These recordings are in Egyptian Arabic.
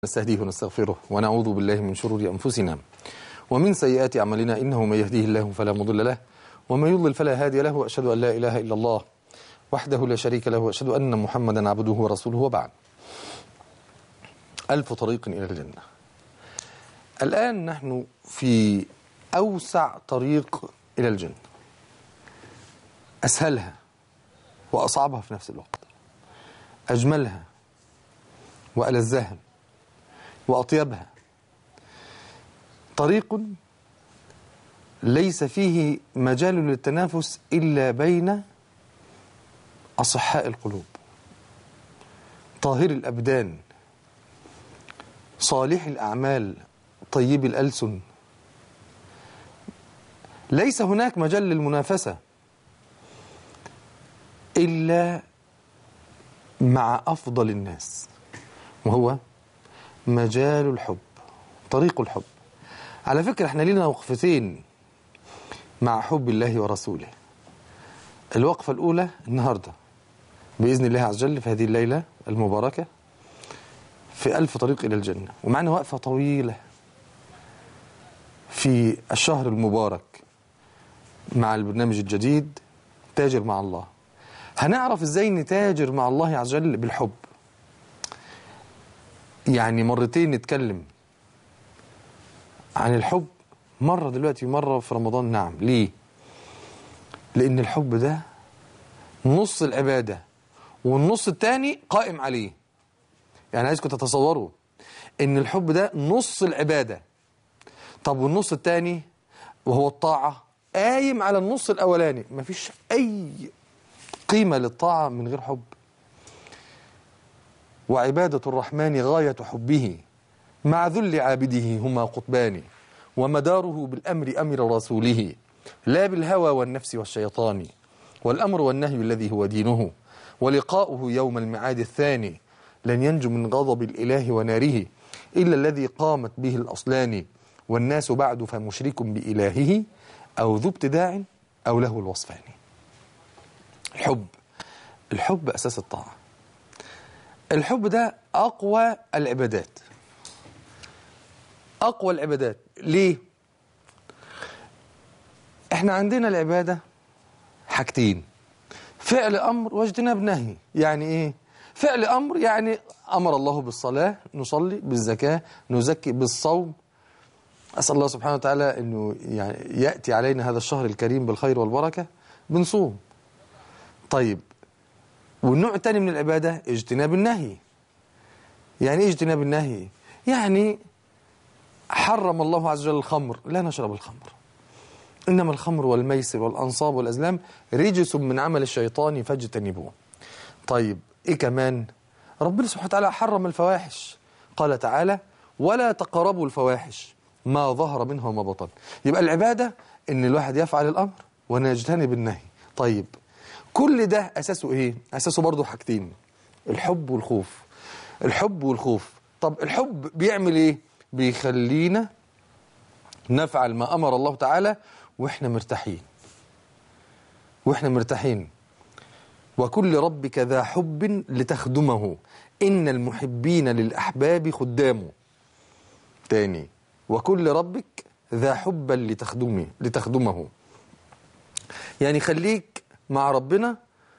نستهديه ونستغفره ونعوذ بالله من شرور أنفسنا ومن سيئات أعمالنا إنه من يهديه الله فلا مضل له ومن يضلل فلا هادي له وأشهد أن لا إله إلا الله وحده لا شريك له وأشهد أن محمدا عبده ورسوله وبعد ألف طريق إلى الجنة الآن نحن في أوسع طريق إلى الجنة أسهلها وأصعبها في نفس الوقت أجملها وألذها وأطيبها طريق ليس فيه مجال للتنافس إلا بين أصحاء القلوب طاهر الأبدان صالح الأعمال طيب الألسن ليس هناك مجال للمنافسة إلا مع أفضل الناس وهو مجال الحب طريق الحب على فكرة احنا لنا وقفتين مع حب الله ورسوله الوقفة الأولى النهاردة بإذن الله عز وجل في هذه الليلة المباركة في ألف طريق إلى الجنة ومعنا وقفة طويلة في الشهر المبارك مع البرنامج الجديد تاجر مع الله هنعرف ازاي نتاجر مع الله عز وجل بالحب يعني مرتين نتكلم عن الحب مرة دلوقتي مرة في رمضان نعم ليه لأن الحب ده نص العبادة والنص التاني قائم عليه يعني عايزكم تتصوروا ان الحب ده نص العبادة طب والنص التاني وهو الطاعة قايم على النص الأولاني مفيش أي قيمة للطاعة من غير حب وعبادة الرحمن غاية حبه مع ذل عابده هما قطبان ومداره بالأمر أمر رسوله لا بالهوى والنفس والشيطان والأمر والنهي الذي هو دينه ولقاؤه يوم الميعاد الثاني لن ينجو من غضب الإله وناره إلا الذي قامت به الأصلان والناس بعد فمشرك بإلهه أو ذو ابتداع أو له الوصفان الحب الحب أساس الطاعة الحب ده أقوى العبادات أقوى العبادات ليه؟ احنا عندنا العبادة حاجتين فعل أمر واجتناب نهي يعني إيه؟ فعل أمر يعني أمر الله بالصلاة نصلي بالزكاة نزكي بالصوم أسأل الله سبحانه وتعالى أنه يعني يأتي علينا هذا الشهر الكريم بالخير والبركة بنصوم طيب والنوع الثاني من العبادة اجتناب النهي يعني ايه اجتناب النهي يعني حرم الله عز وجل الخمر لا نشرب الخمر إنما الخمر والميسر والأنصاب والأزلام رجس من عمل الشيطان فاجتنبوه طيب إيه كمان ربنا سبحانه وتعالى حرم الفواحش قال تعالى ولا تقربوا الفواحش ما ظهر منها وما بطن يبقى العبادة إن الواحد يفعل الأمر ونجتنب النهي طيب كل ده أساسه إيه؟ أساسه برضه حاجتين الحب والخوف الحب والخوف طب الحب بيعمل إيه؟ بيخلينا نفعل ما أمر الله تعالى وإحنا مرتاحين وإحنا مرتاحين وكل ربك ذا حب لتخدمه إن المحبين للأحباب خدامه تاني وكل ربك ذا حبا لتخدمه لتخدمه يعني خليك مع ربنا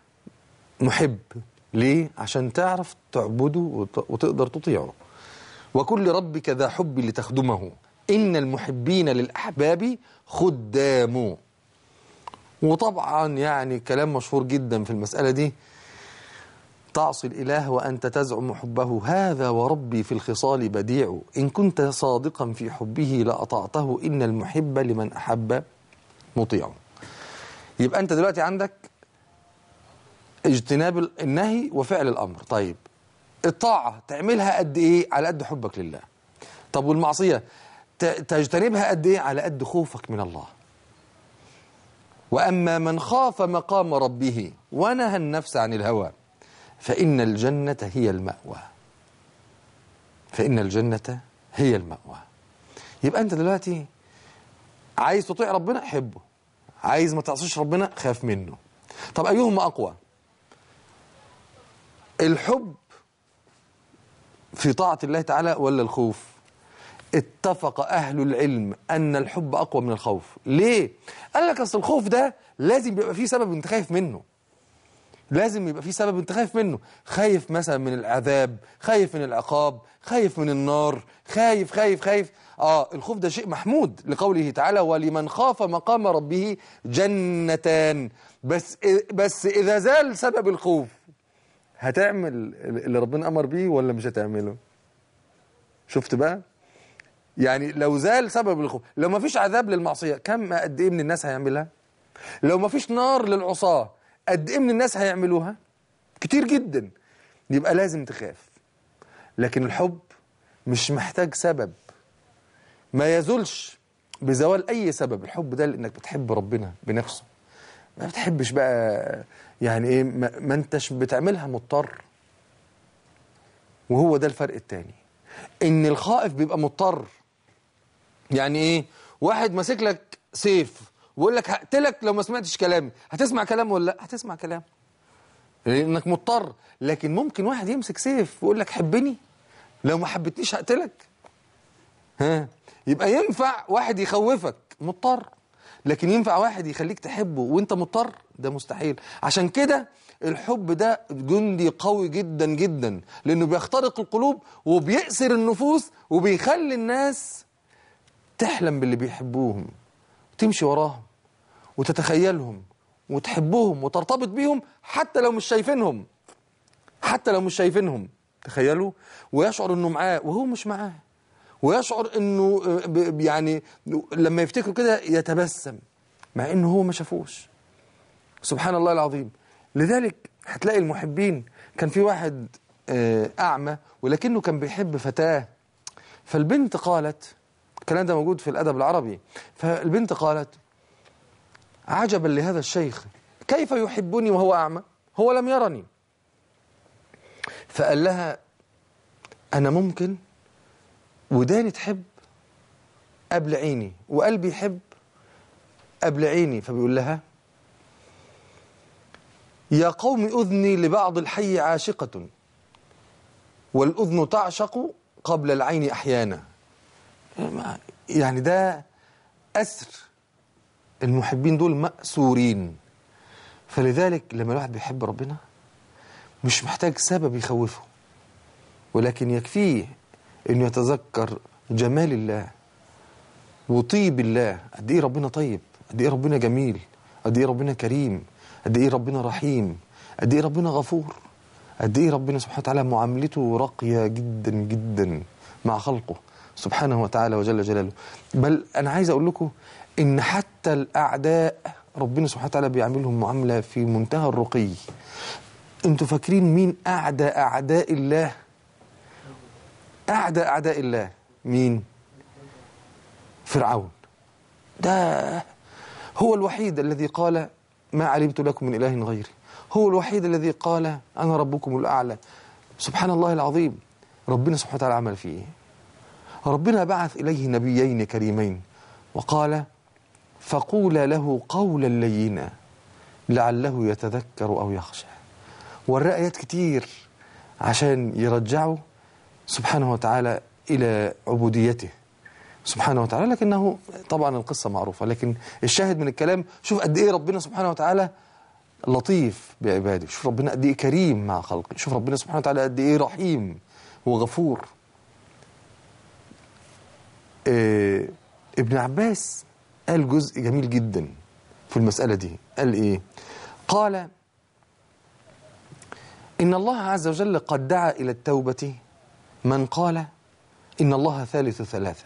محب ليه؟ عشان تعرف تعبده وتقدر تطيعه وكل ربك ذا حب لتخدمه إن المحبين للأحباب خدام وطبعا يعني كلام مشهور جدا في المسألة دي تعصي الإله وأنت تزعم حبه هذا وربي في الخصال بديع إن كنت صادقا في حبه لأطعته إن المحب لمن أحب مطيع يبقى أنت دلوقتي عندك اجتناب النهي وفعل الأمر طيب الطاعة تعملها قد إيه على قد حبك لله طب والمعصية تجتنبها قد إيه على قد خوفك من الله وأما من خاف مقام ربه ونهى النفس عن الهوى فإن الجنة هي المأوى فإن الجنة هي المأوى يبقى أنت دلوقتي عايز تطيع ربنا حبه عايز ما تعصيش ربنا خاف منه طب أيهما أقوى الحب في طاعة الله تعالى ولا الخوف اتفق أهل العلم أن الحب أقوى من الخوف ليه؟ قال لك أصل الخوف ده لازم يبقى فيه سبب انت خايف منه لازم يبقى فيه سبب انت خايف منه خايف مثلا من العذاب خايف من العقاب خايف من النار خايف خايف خايف اه الخوف ده شيء محمود لقوله تعالى ولمن خاف مقام ربه جنتان بس بس اذا زال سبب الخوف هتعمل اللي ربنا امر بيه ولا مش هتعمله شفت بقى يعني لو زال سبب الخوف لو ما فيش عذاب للمعصيه كم قد ايه من الناس هيعملها لو ما فيش نار للعصاه قد ايه من الناس هيعملوها كتير جدا يبقى لازم تخاف لكن الحب مش محتاج سبب ما يزولش بزوال اي سبب الحب ده لانك بتحب ربنا بنفسه ما بتحبش بقى يعني ايه ما, ما انتش بتعملها مضطر وهو ده الفرق التاني ان الخائف بيبقى مضطر يعني ايه واحد ماسك لك سيف ويقول لك هقتلك لو ما سمعتش كلامي هتسمع كلامه ولا لا هتسمع كلامه لانك مضطر لكن ممكن واحد يمسك سيف ويقول لك حبني لو ما حبتنيش هقتلك ها يبقى ينفع واحد يخوفك مضطر لكن ينفع واحد يخليك تحبه وانت مضطر ده مستحيل عشان كده الحب ده جندي قوي جدا جدا لانه بيخترق القلوب وبيأسر النفوس وبيخلي الناس تحلم باللي بيحبوهم وتمشي وراهم وتتخيلهم وتحبهم وترتبط بيهم حتى لو مش شايفينهم حتى لو مش شايفينهم تخيلوا ويشعر انه معاه وهو مش معاه ويشعر انه يعني لما يفتكروا كده يتبسم مع انه هو ما شافوش سبحان الله العظيم لذلك هتلاقي المحبين كان في واحد اعمى ولكنه كان بيحب فتاه فالبنت قالت الكلام ده موجود في الادب العربي فالبنت قالت عجبا لهذا الشيخ كيف يحبني وهو اعمى هو لم يرني فقال لها انا ممكن وداني تحب قبل عيني وقلبي يحب قبل عيني فبيقول لها يا قوم أذني لبعض الحي عاشقة والأذن تعشق قبل العين أحيانا يعني ده أسر المحبين دول مأسورين فلذلك لما الواحد بيحب ربنا مش محتاج سبب يخوفه ولكن يكفيه انه يتذكر جمال الله وطيب الله قد ايه ربنا طيب قد ايه ربنا جميل قد ايه ربنا كريم قد ايه ربنا رحيم قد ايه ربنا غفور قد ايه ربنا سبحانه وتعالى معاملته راقيه جدا جدا مع خلقه سبحانه وتعالى وجل جلاله بل انا عايز اقول لكم ان حتى الاعداء ربنا سبحانه وتعالى بيعاملهم معامله في منتهى الرقي انتوا فاكرين مين اعدى اعداء الله أعدى أعداء الله مين فرعون ده هو الوحيد الذي قال ما علمت لكم من إله غيري هو الوحيد الذي قال أنا ربكم الأعلى سبحان الله العظيم ربنا سبحانه وتعالى عمل فيه إيه ربنا بعث إليه نبيين كريمين وقال فقولا له قولا لينا لعله يتذكر أو يخشى والرأيات كتير عشان يرجعوا سبحانه وتعالى إلى عبوديته سبحانه وتعالى لكنه طبعا القصة معروفة لكن الشاهد من الكلام شوف قد إيه ربنا سبحانه وتعالى لطيف بعباده شوف ربنا قد إيه كريم مع خلقه شوف ربنا سبحانه وتعالى قد إيه رحيم وغفور إيه ابن عباس قال جزء جميل جدا في المسألة دي قال إيه قال إن الله عز وجل قد دعا إلى التوبة من قال إن الله ثالث ثلاثة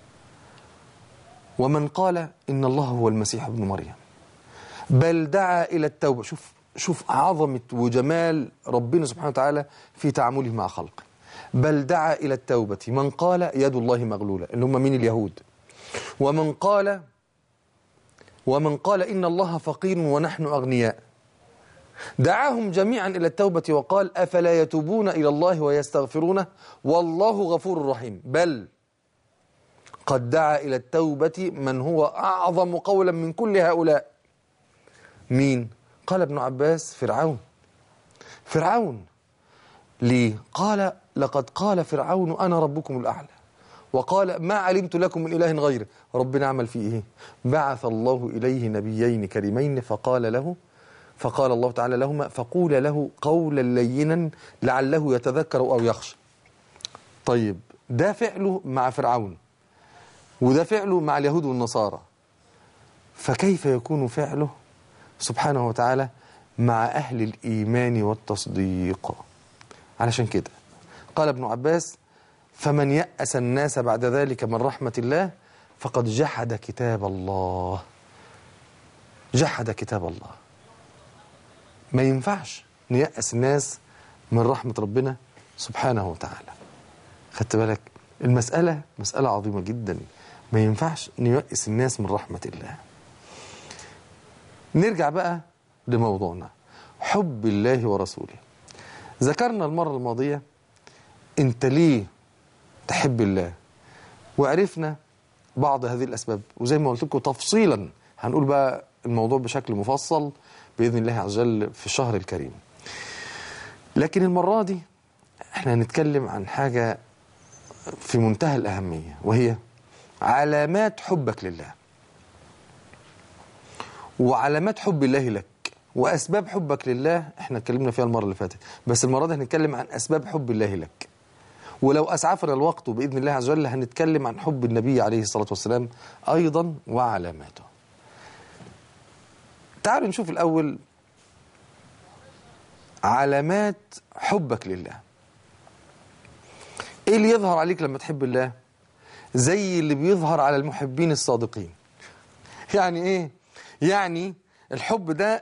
ومن قال إن الله هو المسيح ابن مريم بل دعا إلى التوبة شوف شوف عظمة وجمال ربنا سبحانه وتعالى في تعامله مع خلقه بل دعا إلى التوبة من قال يد الله مغلولة اللي هم مين اليهود ومن قال ومن قال إن الله فقير ونحن أغنياء دعاهم جميعا إلى التوبة وقال أفلا يتوبون إلى الله ويستغفرونه والله غفور رحيم بل قد دعا إلى التوبة من هو أعظم قولا من كل هؤلاء مين؟ قال ابن عباس فرعون فرعون ليه؟ قال لقد قال فرعون أنا ربكم الأعلى وقال ما علمت لكم من إله غيره ربنا عمل فيه إيه بعث الله إليه نبيين كريمين فقال له فقال الله تعالى لهما فقول له قولا لينا لعله يتذكر أو يخشى طيب ده فعله مع فرعون وده فعله مع اليهود والنصارى فكيف يكون فعله سبحانه وتعالى مع أهل الإيمان والتصديق علشان كده قال ابن عباس فمن يأس الناس بعد ذلك من رحمة الله فقد جحد كتاب الله جحد كتاب الله ما ينفعش نيأس الناس من رحمة ربنا سبحانه وتعالى خدت بالك المسألة مسألة عظيمة جدا ما ينفعش نيأس الناس من رحمة الله نرجع بقى لموضوعنا حب الله ورسوله ذكرنا المرة الماضية انت ليه تحب الله وعرفنا بعض هذه الأسباب وزي ما قلت لكم تفصيلا هنقول بقى الموضوع بشكل مفصل بإذن الله عز وجل في الشهر الكريم لكن المرة دي احنا هنتكلم عن حاجة في منتهى الأهمية وهي علامات حبك لله وعلامات حب الله لك وأسباب حبك لله احنا اتكلمنا فيها المرة اللي فاتت بس المرة دي هنتكلم عن أسباب حب الله لك ولو أسعفنا الوقت بإذن الله عز وجل هنتكلم عن حب النبي عليه الصلاة والسلام أيضا وعلاماته تعالوا نشوف الأول علامات حبك لله ايه اللي يظهر عليك لما تحب الله زي اللي بيظهر على المحبين الصادقين يعني ايه يعني الحب ده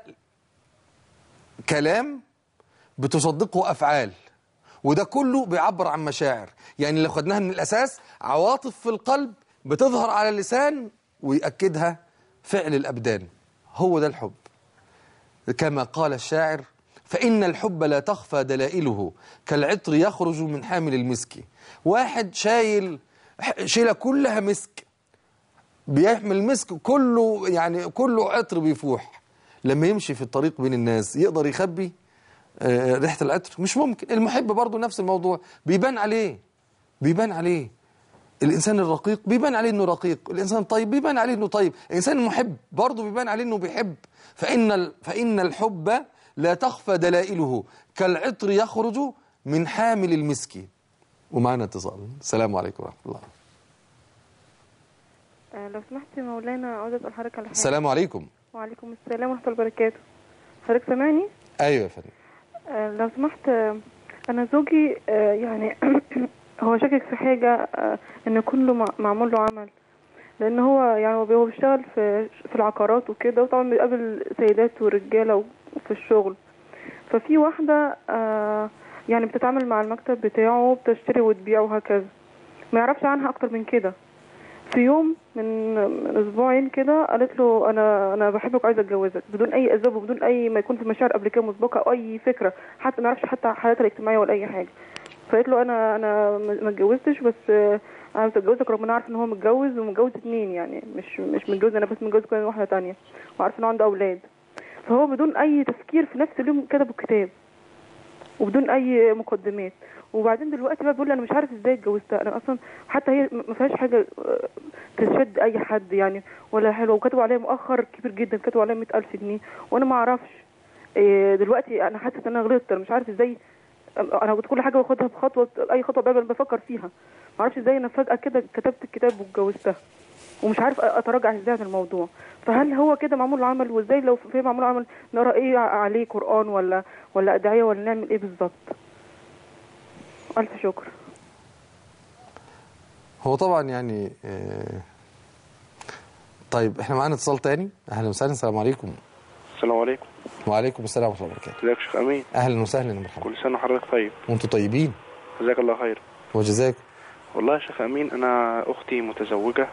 كلام بتصدقه افعال وده كله بيعبر عن مشاعر يعني لو خدناها من الاساس عواطف في القلب بتظهر على اللسان ويأكدها فعل الابدان هو ده الحب كما قال الشاعر فإن الحب لا تخفى دلائله كالعطر يخرج من حامل المسك واحد شايل شيلة كلها مسك بيحمل مسك كله يعني كله عطر بيفوح لما يمشي في الطريق بين الناس يقدر يخبي آه، ريحة العطر مش ممكن المحب برضه نفس الموضوع بيبان عليه بيبان عليه الإنسان الرقيق بيبان عليه إنه رقيق الإنسان الطيب بيبان عليه إنه طيب الإنسان المحب برضه بيبان عليه إنه بيحب فإن ال- فإن الحب لا تخفى دلائله كالعطر يخرج من حامل المسك ومعنا اتصال السلام عليكم ورحمة الله آه، لو سمحت يا مولانا عاوزة أسأل حضرتك على حاجة السلام عليكم وعليكم السلام ورحمة الله وبركاته حضرتك سامعني؟ أيوة يا فندم آه، لو سمحت آه، أنا زوجي آه، يعني هو شاكك في حاجة آه، إن كله مع- معمول له عمل لأن هو يعني هو بي- هو بيشتغل في في العقارات وكده وطبعا بيقابل سيدات ورجالة في الشغل ففي واحدة آه، يعني بتتعامل مع المكتب بتاعه بتشتري وتبيع وهكذا ما يعرفش عنها أكتر من كده في يوم من من اسبوعين كده قالت له انا انا بحبك وعايزه اتجوزك بدون اي اسباب وبدون اي ما يكون في مشاعر قبل كده مسبقه او اي فكره حتى ما يعرفش حتى حياتها الاجتماعيه ولا اي حاجه فقالت له انا انا ما ما اتجوزتش بس آه، انا عايزه اتجوزك رغم ان انا عارفه ان هو متجوز ومتجوز اتنين يعني مش مش متجوز انا بس متجوز كمان واحده تانية وعارفه ان عنده اولاد فهو بدون اي تفكير في نفس اليوم كتب الكتاب وبدون اي مقدمات وبعدين دلوقتي بقى بيقول لي انا مش عارف ازاي اتجوزتها انا اصلا حتى هي ما فيهاش حاجه آه، تشد اي حد يعني ولا حلوه وكتبوا عليها مؤخر كبير جدا كتبوا عليها 100000 جنيه وانا ما اعرفش إيه، دلوقتي انا حاسه ان انا غلطت انا مش عارف ازاي انا كنت كل حاجه باخدها بخطوه اي خطوه بقى بفكر فيها ما اعرفش ازاي انا فجاه كده كتبت الكتاب واتجوزتها ومش عارف اتراجع ازاي عن الموضوع فهل هو كده معمول له عمل وازاي لو في معمول له عمل نقرا ايه عليه قران ولا ولا ادعيه ولا نعمل ايه بالظبط الف شكر هو طبعا يعني آه، طيب احنا معانا اتصال تاني اهلا وسهلا السلام عليكم السلام عليكم وعليكم السلام ورحمه الله وبركاته ازيك يا شيخ امين اهلا وسهلا ومرحبا كل سنه وحضرتك طيب وانتم طيبين جزاك الله خير وجزاكم والله يا شيخ امين انا اختي متزوجه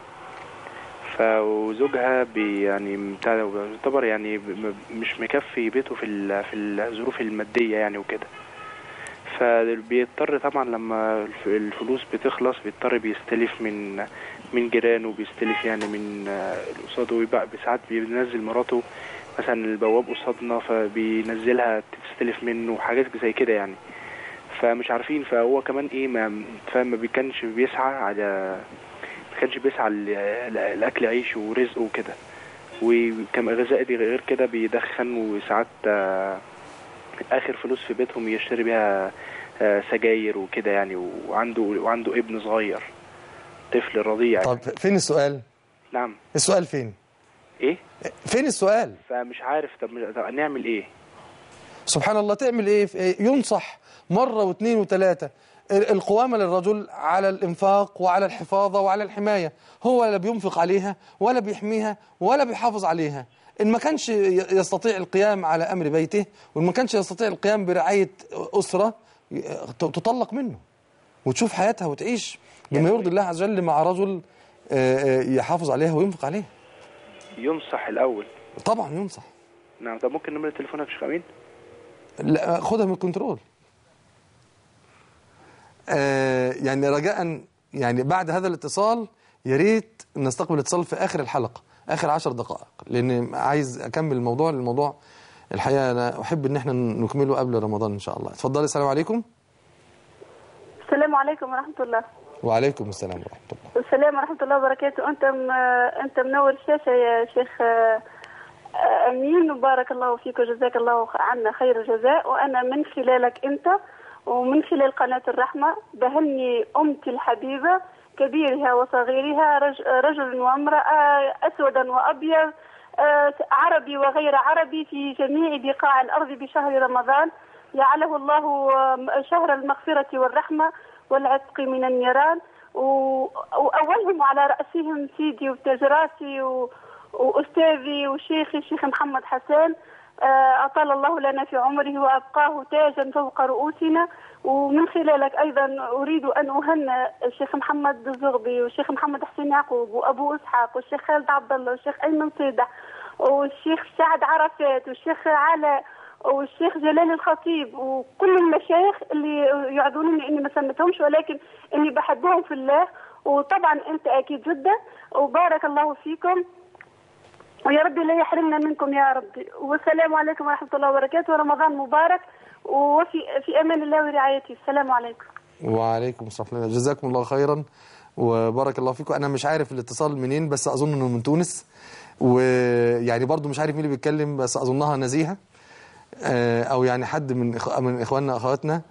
فزوجها بي يعني بتاع ده يعتبر يعني ب- م- مش مكفي بيته في ال- في الظروف الماديه يعني وكده فبيضطر طبعا لما الف- الفلوس بتخلص بيضطر بيستلف من من جيرانه بيستلف يعني من آه، اللي قصاده ويبقى ساعات بينزل مراته مثلا البواب قصادنا فبينزلها تستلف منه وحاجات زي كده يعني فمش عارفين فهو كمان ايه ما فاهم ما كانش بيسعى على ما كانش بيسعى ل- ل- لاكل عيشه ورزقه وكده وكم غذاء دي غير كده بيدخن وساعات آه، اخر فلوس في بيتهم يشتري بيها آه، سجاير وكده يعني وعنده وعنده ابن صغير طفل رضيع طب فين السؤال نعم السؤال فين ايه فين السؤال فمش عارف طب طب نعمل ايه سبحان الله تعمل ايه في إيه؟ ينصح مرة واثنين وثلاثة ال- القوامة للرجل على الإنفاق وعلى الحفاظة وعلى الحماية هو لا بينفق عليها ولا بيحميها ولا بيحافظ عليها إن ما كانش ي- يستطيع القيام على أمر بيته وإن ما كانش يستطيع القيام برعاية أسرة ي- ت- تطلق منه وتشوف حياتها وتعيش بما يرضي الله عز وجل مع رجل آه، آه، يحافظ عليها وينفق عليها ينصح الاول طبعا ينصح نعم طب ممكن نمرة تليفونك يا شيخ امين لا خدها من الكنترول آه يعني رجاء يعني بعد هذا الاتصال يا ريت نستقبل اتصال في اخر الحلقه اخر عشر دقائق لان عايز اكمل الموضوع الموضوع الحقيقه انا احب ان احنا نكمله قبل رمضان ان شاء الله اتفضلي السلام عليكم السلام عليكم ورحمة الله وعليكم السلام ورحمه الله السلام ورحمة الله وبركاته أنت م... أنت منور الشاشة يا شيخ آه، آه، أمين وبارك الله فيك وجزاك الله عنا خير الجزاء وأنا من خلالك أنت ومن خلال قناة الرحمة بهني أمتي الحبيبة كبيرها وصغيرها رج... رجل وامرأة أسودا وأبيض آه، عربي وغير عربي في جميع بقاع الأرض بشهر رمضان جعله الله آه، شهر المغفرة والرحمة والعتق من النيران و- وأولهم على رأسهم سيدي وتاج راسي و... وأستاذي وشيخي الشيخ محمد حسان آه، أطال الله لنا في عمره وأبقاه تاجا فوق رؤوسنا ومن خلالك أيضا أريد أن أهنئ الشيخ محمد الزغبي والشيخ محمد حسين يعقوب وأبو إسحاق والشيخ خالد عبد الله والشيخ أيمن صيدح والشيخ سعد عرفات والشيخ علاء والشيخ جلال الخطيب وكل المشايخ اللي يعذروني اني ما سميتهمش ولكن اني بحبهم في الله وطبعا انت اكيد جدا وبارك الله فيكم ويا ربي لا يحرمنا منكم يا ربي والسلام عليكم ورحمه الله وبركاته ورمضان مبارك وفي في امان الله ورعايته السلام عليكم وعليكم السلام ورحمة الله. جزاكم الله خيرا وبارك الله فيكم انا مش عارف الاتصال منين بس اظن انه من تونس ويعني برضو مش عارف مين اللي بيتكلم بس اظنها نزيهه آه، او يعني حد من إخ- من اخواننا اخواتنا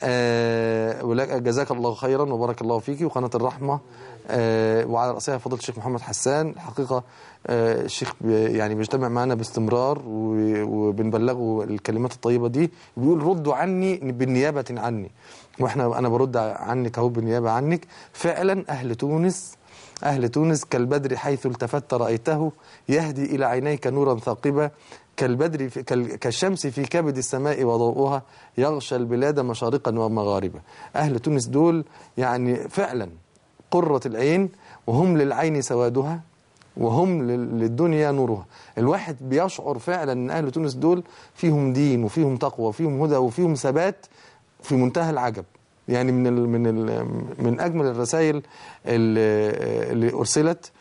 آه، ولك- جزاك الله خيرا وبارك الله فيك وقناه الرحمه آه، وعلى راسها فضيله الشيخ محمد حسان الحقيقه آه، الشيخ بي- يعني بيجتمع معنا باستمرار و- وبنبلغه الكلمات الطيبه دي بيقول ردوا عني بالنيابه عني واحنا انا برد عنك اهو بالنيابه عنك فعلا اهل تونس أهل تونس كالبدر حيث التفت رأيته يهدي إلى عينيك نورا ثاقبا كالبدر في كال- كالشمس في كبد السماء وضوءها يغشى البلاد مشارقا ومغاربا أهل تونس دول يعني فعلا قرة العين وهم للعين سوادها وهم لل- للدنيا نورها الواحد بيشعر فعلا ان اهل تونس دول فيهم دين وفيهم تقوى وفيهم هدى وفيهم ثبات في منتهى العجب يعني من ال من ال من اجمل الرسائل اللي, اللي ارسلت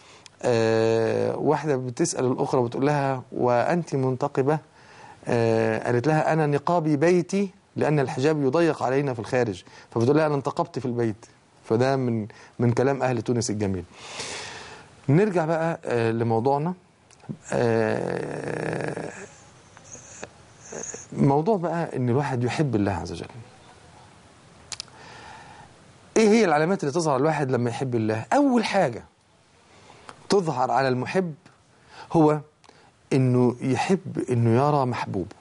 آه، واحده بتسال الاخرى بتقول لها وانت منتقبه آه، قالت لها انا نقابي بيتي لان الحجاب يضيق علينا في الخارج فبتقول لها انا انتقبت في البيت فده من من كلام اهل تونس الجميل نرجع بقى آه، لموضوعنا آه، موضوع بقى ان الواحد يحب الله عز وجل ايه هي العلامات اللي تظهر على الواحد لما يحب الله اول حاجة تظهر على المحب هو انه يحب انه يرى محبوبه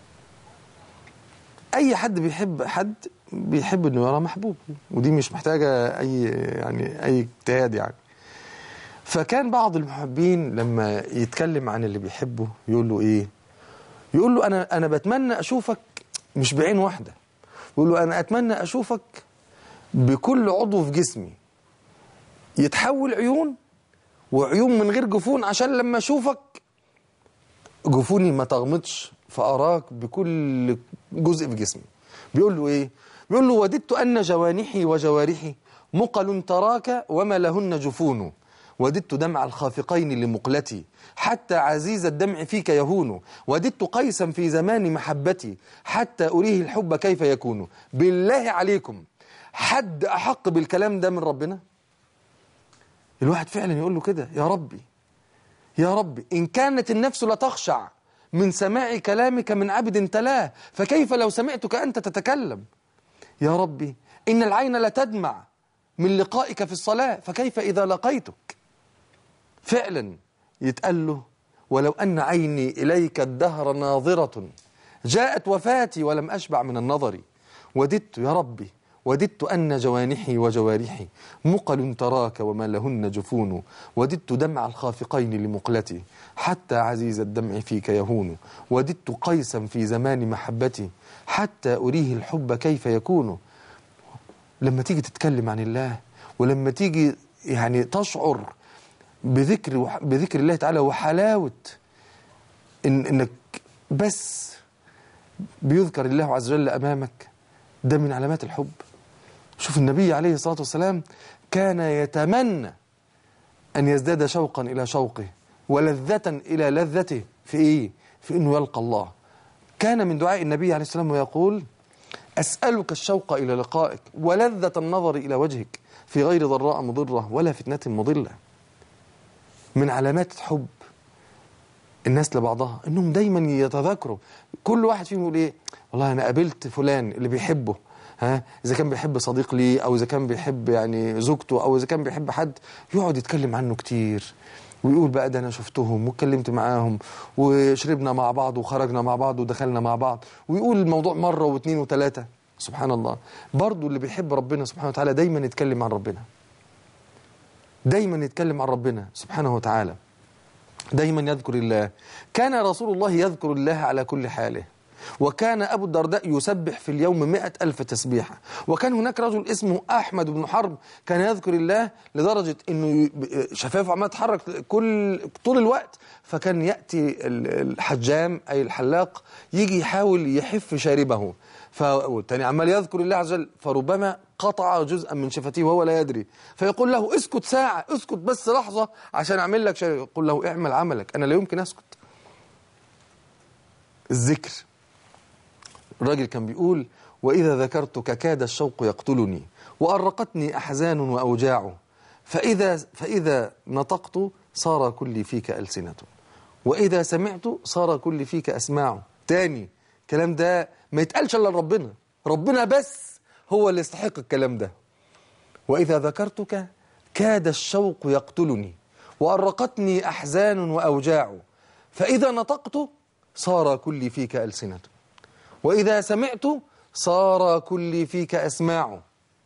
اي حد بيحب حد بيحب انه يرى محبوب ودي مش محتاجة اي يعني اي اجتهاد يعني فكان بعض المحبين لما يتكلم عن اللي بيحبه يقول له ايه يقول له انا انا بتمنى اشوفك مش بعين واحده يقول له انا اتمنى اشوفك بكل عضو في جسمي يتحول عيون وعيون من غير جفون عشان لما اشوفك جفوني ما تغمضش فاراك بكل جزء في جسمي بيقول له ايه بيقول له وددت ان جوانحي وجوارحي مقل تراك وما لهن جفون وددت دمع الخافقين لمقلتي حتى عزيز الدمع فيك يهون وددت قيسا في زمان محبتي حتى أريه الحب كيف يكون بالله عليكم حد أحق بالكلام ده من ربنا الواحد فعلا يقول له كده يا ربي يا ربي إن كانت النفس لتخشع من سماع كلامك من عبد تلاه فكيف لو سمعتك أنت تتكلم يا ربي إن العين لتدمع من لقائك في الصلاة فكيف إذا لقيتك فعلا يتقال له ولو أن عيني إليك الدهر ناظرة جاءت وفاتي ولم أشبع من النظر وددت يا ربي وددت أن جوانحي وجوارحي مقل تراك وما لهن جفون وددت دمع الخافقين لمقلتي حتى عزيز الدمع فيك يهون وددت قيسا في زمان محبتي حتى أريه الحب كيف يكون لما تيجي تتكلم عن الله ولما تيجي يعني تشعر بذكر وح- بذكر الله تعالى وحلاوة إن إنك بس بيذكر الله عز وجل أمامك ده من علامات الحب شوف النبي عليه الصلاة والسلام كان يتمنى أن يزداد شوقا إلى شوقه ولذة إلى لذته في إيه؟ في إنه يلقى الله كان من دعاء النبي عليه السلام ويقول أسألك الشوق إلى لقائك ولذة النظر إلى وجهك في غير ضراء مضرة ولا فتنة مضلة من علامات حب الناس لبعضها انهم دايما يتذاكروا كل واحد فيهم يقول ايه والله انا قابلت فلان اللي بيحبه ها اذا كان بيحب صديق ليه او اذا كان بيحب يعني زوجته او اذا كان بيحب حد يقعد يتكلم عنه كتير ويقول بقى ده انا شفتهم واتكلمت معاهم وشربنا مع بعض وخرجنا مع بعض ودخلنا مع بعض ويقول الموضوع مره واثنين وثلاثه سبحان الله برضو اللي بيحب ربنا سبحانه وتعالى دايما يتكلم عن ربنا دايما يتكلم عن ربنا سبحانه وتعالى دايما يذكر الله كان رسول الله يذكر الله على كل حاله وكان أبو الدرداء يسبح في اليوم مئة ألف تسبيحة وكان هناك رجل اسمه أحمد بن حرب كان يذكر الله لدرجة أنه ي- شفافه عمال تتحرك كل طول الوقت فكان يأتي ال- الحجام أي الحلاق يجي يحاول يحف شاربه فالتاني عمال يذكر الله عز وجل فربما قطع جزءا من شفتيه وهو لا يدري فيقول له اسكت ساعة اسكت بس لحظة عشان أعمل لك شيء يقول له اعمل عملك أنا لا يمكن أسكت الذكر الراجل كان بيقول وإذا ذكرتك كاد الشوق يقتلني وأرقتني أحزان وأوجاع فإذا, فإذا نطقت صار كل فيك ألسنة وإذا سمعت صار كل فيك أسماع تاني الكلام ده ما يتقالش إلا لربنا ربنا بس هو اللي يستحق الكلام ده وإذا ذكرتك كاد الشوق يقتلني وأرقتني أحزان وأوجاع فإذا نطقت صار كل فيك ألسنة وإذا سمعت صار كل فيك أسماع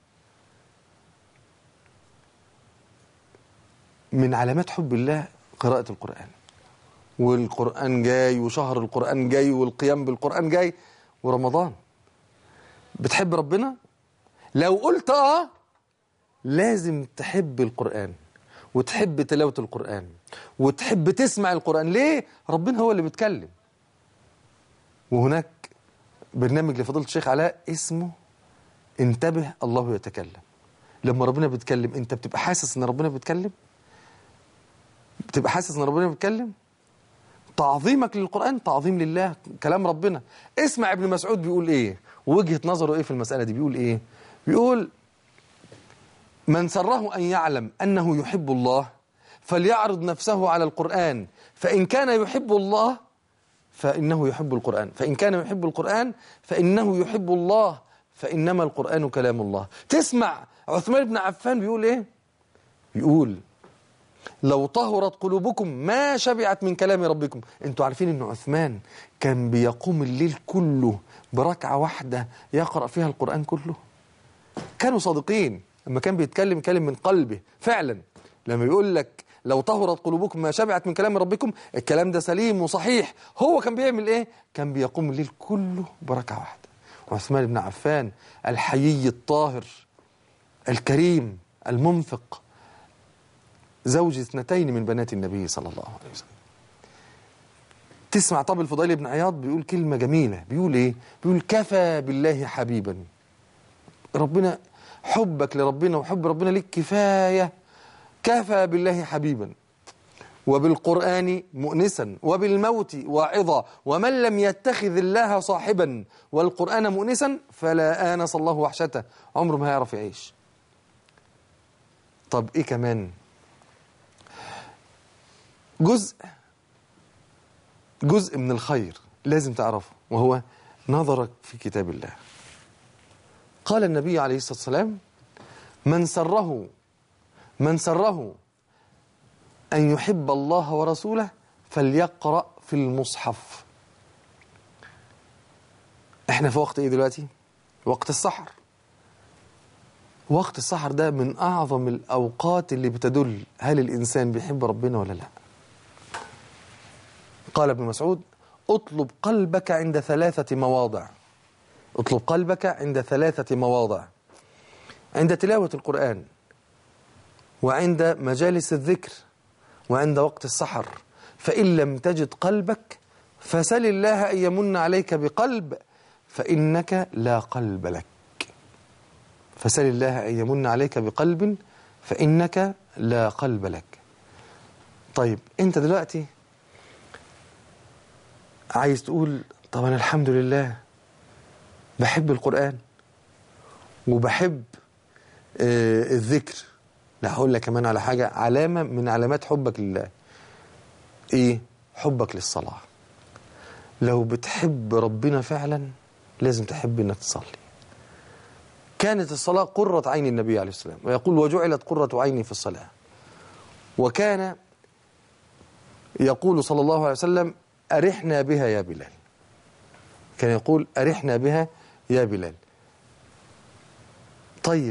من علامات حب الله قراءة القرآن والقرآن جاي وشهر القرآن جاي والقيام بالقرآن جاي ورمضان بتحب ربنا لو قلت اه لازم تحب القرآن وتحب تلاوة القرآن وتحب تسمع القرآن ليه ربنا هو اللي بيتكلم وهناك برنامج لفضيلة الشيخ علاء اسمه انتبه الله يتكلم لما ربنا بيتكلم انت بتبقى حاسس ان ربنا بيتكلم بتبقى حاسس ان ربنا بيتكلم تعظيمك للقرآن تعظيم لله كلام ربنا اسمع ابن مسعود بيقول ايه ووجهة نظره ايه في المسألة دي بيقول ايه بيقول من سره أن يعلم أنه يحب الله فليعرض نفسه على القرآن فإن كان يحب الله فإنه يحب القرآن فإن كان يحب القرآن فإنه يحب الله فإنما القرآن كلام الله تسمع عثمان بن عفان بيقول إيه بيقول لو طهرت قلوبكم ما شبعت من كلام ربكم انتوا عارفين ان عثمان كان بيقوم الليل كله بركعة واحدة يقرأ فيها القرآن كله كانوا صادقين لما كان بيتكلم كلم من قلبه فعلا لما يقول لك لو طهرت قلوبكم ما شبعت من كلام ربكم الكلام ده سليم وصحيح هو كان بيعمل ايه كان بيقوم الليل كله بركعة واحدة عثمان بن عفان الحيي الطاهر الكريم المنفق زوج اثنتين من بنات النبي صلى الله عليه وسلم تسمع طب الفضيل بن عياض بيقول كلمة جميلة بيقول ايه بيقول كفى بالله حبيبا ربنا حبك لربنا وحب ربنا ليك كفاية كفى بالله حبيبا وبالقرآن مؤنسا وبالموت واعظا ومن لم يتخذ الله صاحبا والقرآن مؤنسا فلا آنس الله وحشته عمره ما هيعرف يعيش طب ايه كمان جزء جزء من الخير لازم تعرفه وهو نظرك في كتاب الله قال النبي عليه الصلاة والسلام من سره من سره أن يحب الله ورسوله فليقرأ في المصحف احنا في وقت ايه دلوقتي وقت السحر وقت السحر ده من أعظم الأوقات اللي بتدل هل الإنسان بيحب ربنا ولا لا قال ابن مسعود اطلب قلبك عند ثلاثة مواضع اطلب قلبك عند ثلاثة مواضع عند تلاوة القرآن وعند مجالس الذكر وعند وقت السحر فإن لم تجد قلبك فسل الله أن يمن عليك بقلب فإنك لا قلب لك فسل الله أن يمن عليك بقلب فإنك لا قلب لك طيب أنت دلوقتي عايز تقول طب أنا الحمد لله بحب القرآن وبحب آه الذكر لا هقول لك كمان على حاجة علامة من علامات حبك لله ايه حبك للصلاة لو بتحب ربنا فعلا لازم تحب انك تصلي كانت الصلاة قرة عين النبي عليه السلام ويقول وجعلت قرة عيني في الصلاة وكان يقول صلى الله عليه وسلم أرحنا بها يا بلال كان يقول أرحنا بها يا بلال طيب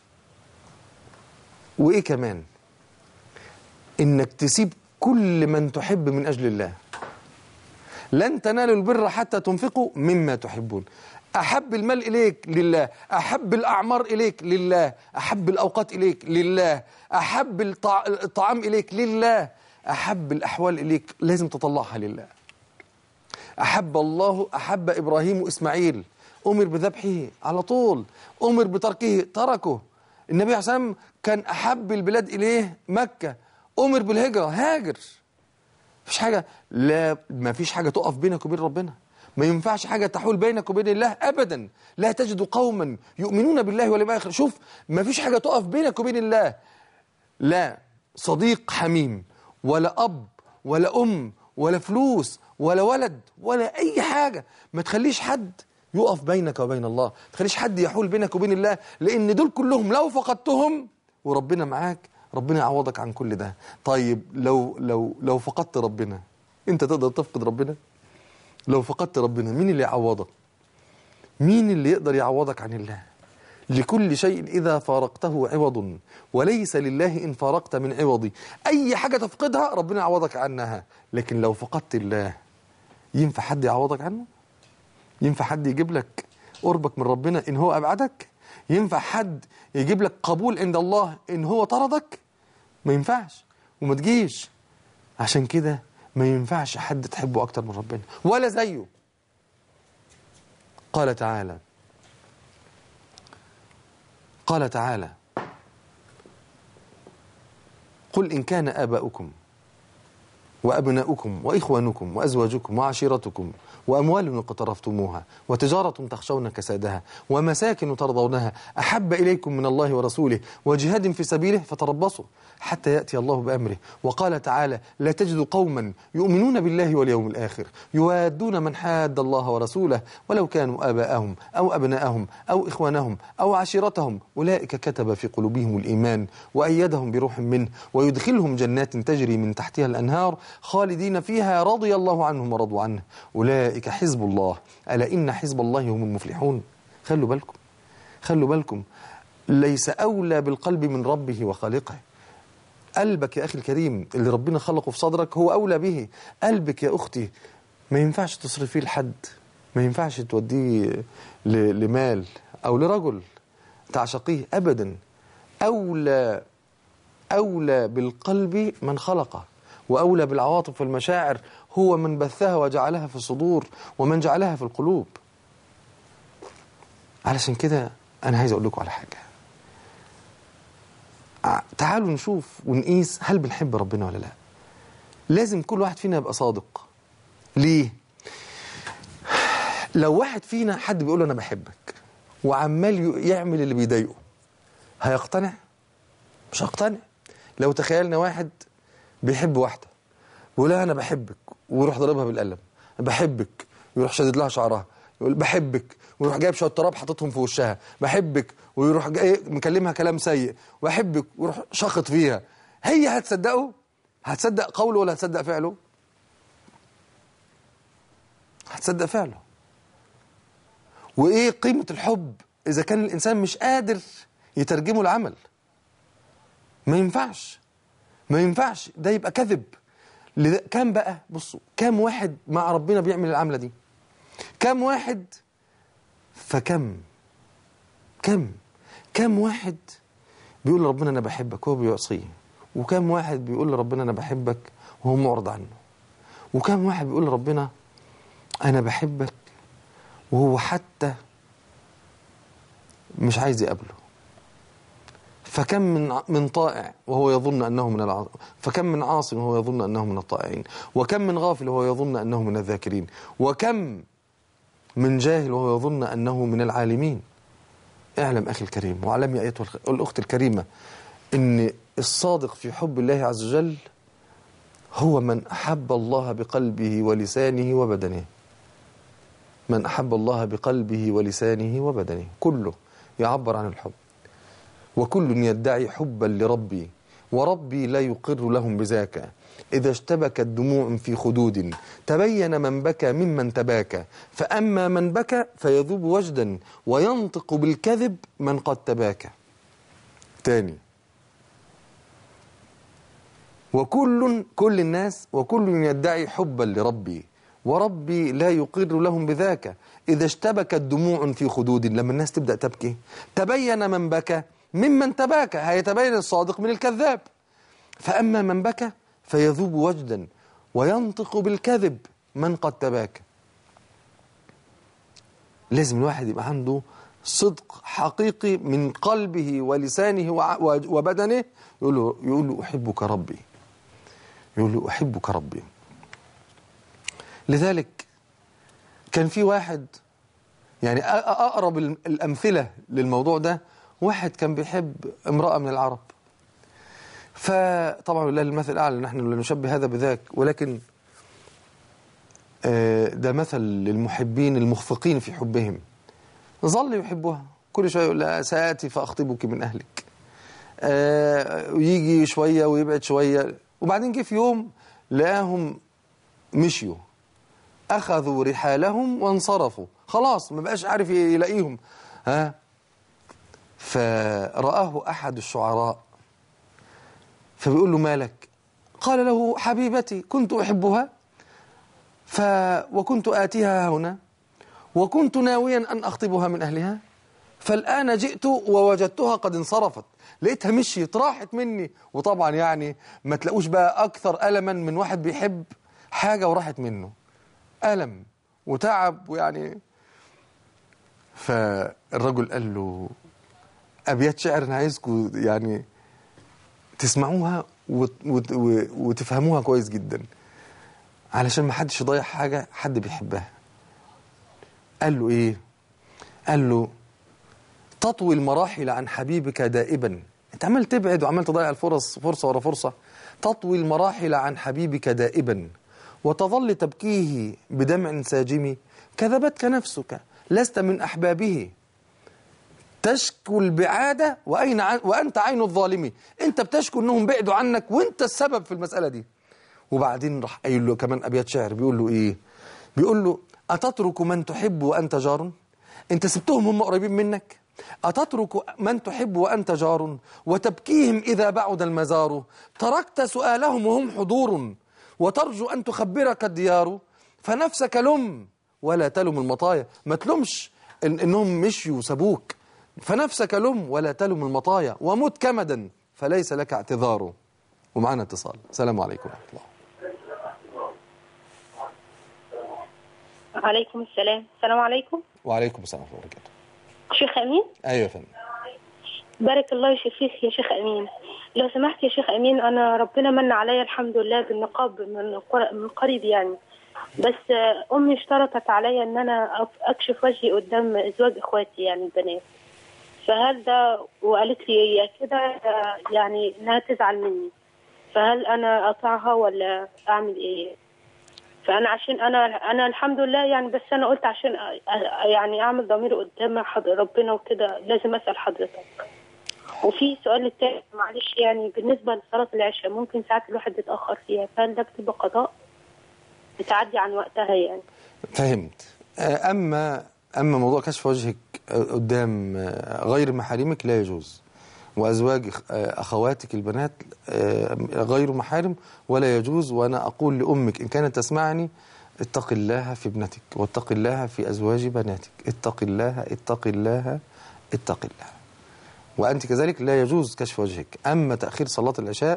وإيه كمان إنك تسيب كل من تحب من أجل الله لن تنالوا البر حتى تنفقوا مما تحبون أحب المال إليك لله أحب الأعمار إليك لله أحب الأوقات إليك لله أحب الطع... الطعام إليك لله أحب الأحوال إليك لازم تطلعها لله أحب الله أحب إبراهيم وإسماعيل أمر بذبحه على طول أمر بتركه تركه النبي عليه الصلاة والسلام كان أحب البلاد إليه مكة أمر بالهجرة هاجر مفيش حاجة لا ما فيش حاجة تقف بينك وبين ربنا ما ينفعش حاجة تحول بينك وبين الله أبدا لا تجد قوما يؤمنون بالله واليوم الآخر شوف ما فيش حاجة تقف بينك وبين الله لا صديق حميم ولا أب ولا أم ولا فلوس ولا ولد ولا أي حاجة ما تخليش حد يقف بينك وبين الله ما تخليش حد يحول بينك وبين الله لأن دول كلهم لو فقدتهم وربنا معاك ربنا يعوضك عن كل ده طيب لو لو لو فقدت ربنا انت تقدر تفقد ربنا لو فقدت ربنا مين اللي يعوضك مين اللي يقدر يعوضك عن الله لكل شيء إذا فارقته عوض وليس لله إن فارقت من عوضي أي حاجة تفقدها ربنا يعوضك عنها لكن لو فقدت الله ينفع حد يعوضك عنه ينفع حد يجيب لك قربك من ربنا إن هو أبعدك ينفع حد يجيب لك قبول عند الله إن هو طردك ما ينفعش وما تجيش عشان كده ما ينفعش حد تحبه أكتر من ربنا ولا زيه قال تعالى قال تعالى قل إن كان آباؤكم وأبناؤكم وإخوانكم وأزواجكم وعشيرتكم وأموال اقترفتموها وتجارة تخشون كسادها ومساكن ترضونها أحب إليكم من الله ورسوله وجهاد في سبيله فتربصوا حتى يأتي الله بأمره وقال تعالى لا تجد قوما يؤمنون بالله واليوم الآخر يوادون من حاد الله ورسوله ولو كانوا آباءهم أو أبناءهم أو إخوانهم أو عشيرتهم أولئك كتب في قلوبهم الإيمان وأيدهم بروح منه ويدخلهم جنات تجري من تحتها الأنهار خالدين فيها رضي الله عنهم ورضوا عنه أولئك حزب الله ألا إن حزب الله هم المفلحون خلوا بالكم خلوا بالكم ليس أولى بالقلب من ربه وخالقه قلبك يا أخي الكريم اللي ربنا خلقه في صدرك هو أولى به قلبك يا أختي ما ينفعش تصرفيه لحد ما ينفعش توديه لمال أو لرجل تعشقيه أبدا أولى أولى بالقلب من خلقه وأولى بالعواطف والمشاعر هو من بثها وجعلها في الصدور ومن جعلها في القلوب علشان كده أنا عايز أقول لكم على حاجة ع- تعالوا نشوف ونقيس هل بنحب ربنا ولا لا لازم كل واحد فينا يبقى صادق ليه لو واحد فينا حد بيقول له انا بحبك وعمال ي- يعمل اللي بيضايقه هيقتنع مش هيقتنع لو تخيلنا واحد بيحب واحده بيقول لها انا بحبك ويروح ضاربها بالقلم بحبك ويروح شادد لها شعرها يقول بحبك ويروح جايب شويه تراب حاططهم في وشها بحبك ويروح جاي مكلمها كلام سيء بحبك ويروح شخط فيها هي هتصدقه هتصدق قوله ولا هتصدق فعله هتصدق فعله وايه قيمه الحب اذا كان الانسان مش قادر يترجمه لعمل ما ينفعش ما ينفعش ده يبقى كذب لذا- كام بقى بصوا كام واحد مع ربنا بيعمل العملة دي كام واحد فكم كم كم واحد بيقول لربنا انا بحبك وهو بيعصيه وكم واحد بيقول لربنا انا بحبك وهو معرض عنه وكم واحد بيقول لربنا انا بحبك وهو حتى مش عايز يقابله فكم من من طائع وهو يظن انه من الع... فكم من عاص وهو يظن انه من الطائعين وكم من غافل وهو يظن انه من الذاكرين وكم من جاهل وهو يظن انه من العالمين اعلم اخي الكريم واعلمي ايتها الخ- الاخت الكريمه ان الصادق في حب الله عز وجل هو من احب الله بقلبه ولسانه وبدنه من احب الله بقلبه ولسانه وبدنه كله يعبر عن الحب وكل يدعي حبا لربي وربي لا يقر لهم بذاك إذا اشتبكت دموع في خدود تبين من بكى ممن تباكى فأما من بكى فيذوب وجدا وينطق بالكذب من قد تباكى تاني وكل كل الناس وكل يدعي حبا لربي وربي لا يقر لهم بذاك إذا اشتبكت دموع في خدود لما الناس تبدأ تبكي تبين من بكى ممن تباكى هيتبين الصادق من الكذاب فأما من بكى فيذوب وجدا وينطق بالكذب من قد تباكى لازم الواحد يبقى عنده صدق حقيقي من قلبه ولسانه وع- وبدنه يقول له, يقول له أحبك ربي يقول له أحبك ربي لذلك كان في واحد يعني أ- أ- أقرب ال- الأمثلة للموضوع ده واحد كان بيحب امرأة من العرب فطبعا لله المثل الأعلى نحن لا نشبه هذا بذاك ولكن آه، ده مثل للمحبين المخفقين في حبهم ظل يحبها كل شوية يقول لها سآتي فأخطبك من أهلك آه، ويجي شوية ويبعد شوية وبعدين جه في يوم لقاهم مشيوا أخذوا رحالهم وانصرفوا خلاص ما بقاش عارف يلاقيهم ها فرآه أحد الشعراء فبيقول له مالك قال له حبيبتي كنت أحبها ف وكنت آتيها هنا وكنت ناويا أن أخطبها من أهلها فالآن جئت ووجدتها قد انصرفت لقيتها مشيت راحت مني وطبعا يعني ما تلاقوش بقى أكثر ألما من واحد بيحب حاجة وراحت منه ألم وتعب ويعني فالرجل قال له أبيات شعر أنا عايزكم يعني تسمعوها وت وت وتفهموها كويس جدا علشان ما حدش يضيع حاجة حد بيحبها قال له إيه قال له تطوي المراحل عن حبيبك دائبا انت عمال تبعد وعمال تضيع الفرص فرصة ورا فرصة تطوي المراحل عن حبيبك دائبا وتظل تبكيه بدمع ساجم كذبتك نفسك لست من أحبابه تشكو البعادة وأين عن وأنت عين الظالم أنت بتشكو أنهم بعدوا عنك وأنت السبب في المسألة دي وبعدين راح قايل له كمان أبيات شعر بيقول له إيه بيقول له أتترك من تحب وأنت جار أنت سبتهم هم قريبين منك أتترك من تحب وأنت جار وتبكيهم إذا بعد المزار تركت سؤالهم وهم حضور وترجو أن تخبرك الديار فنفسك لم ولا تلم المطايا ما تلومش إن إنهم مشيوا وسابوك فنفسك لم ولا تلم المطايا ومت كمدا فليس لك اعتذار ومعنا اتصال السلام عليكم ورحمة الله عليكم السلام السلام عليكم وعليكم السلام ورحمة الله وبركاته شيخ أمين أيوة يا فندم بارك الله يشفيك يا شيخ أمين لو سمحت يا شيخ امين انا ربنا من عليا الحمد لله بالنقاب من قر- من قريب يعني بس آه، امي اشترطت عليا ان انا أف- اكشف وجهي قدام ازواج اخواتي يعني البنات فهل ده وقالت لي يا كده آه، يعني انها تزعل مني فهل انا اطيعها ولا اعمل ايه فانا عشان انا انا الحمد لله يعني بس انا قلت عشان أ- أ- يعني اعمل ضمير قدام حض- ربنا وكده لازم اسال حضرتك وفي سؤال التاني معلش يعني بالنسبة لصلاة العشاء ممكن ساعات الواحد يتأخر فيها فهل ده بتبقى قضاء بتعدي عن وقتها يعني فهمت آه، أما أما موضوع كشف وجهك آه، قدام آه، غير محارمك لا يجوز وأزواج أخ- آه، أخواتك البنات آه، غير محارم ولا يجوز وأنا أقول لأمك إن كانت تسمعني اتق الله في ابنتك واتق الله في أزواج بناتك اتق الله اتق الله اتق الله وأنت كذلك لا يجوز كشف وجهك أما تأخير صلاة العشاء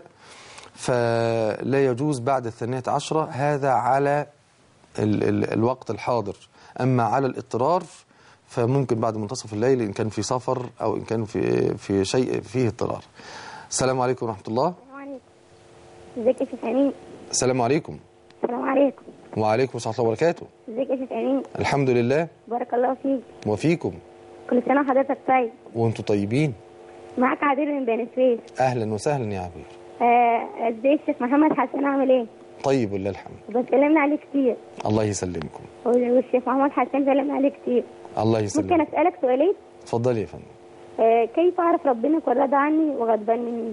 فلا يجوز بعد الثانية عشرة هذا على ال ال الوقت الحاضر أما على الاضطرار فممكن بعد منتصف الليل إن كان في سفر أو إن كان في في شيء فيه اضطرار السلام عليكم ورحمة الله السلام عليكم ازيك يا شيخ امين السلام عليكم السلام عليكم وعليكم ورحمة الله وبركاته ازيك يا شيخ امين الحمد لله بارك الله فيك وفيكم كل سنه وحضرتك طيب وانتم طيبين معاك عبير من بني سويف أهلا وسهلا يا عبير آه، ازاي الشيخ محمد حسن عامل ايه طيب ولله الحمد بتكلمنا عليه كتير الله يسلمكم والشيخ محمد حسن كلمنا عليه كتير الله ممكن يسلمكم اسالك سؤالين اتفضلي يا فندم آه، كيف اعرف ربنا يكون راضي عني وغضبان مني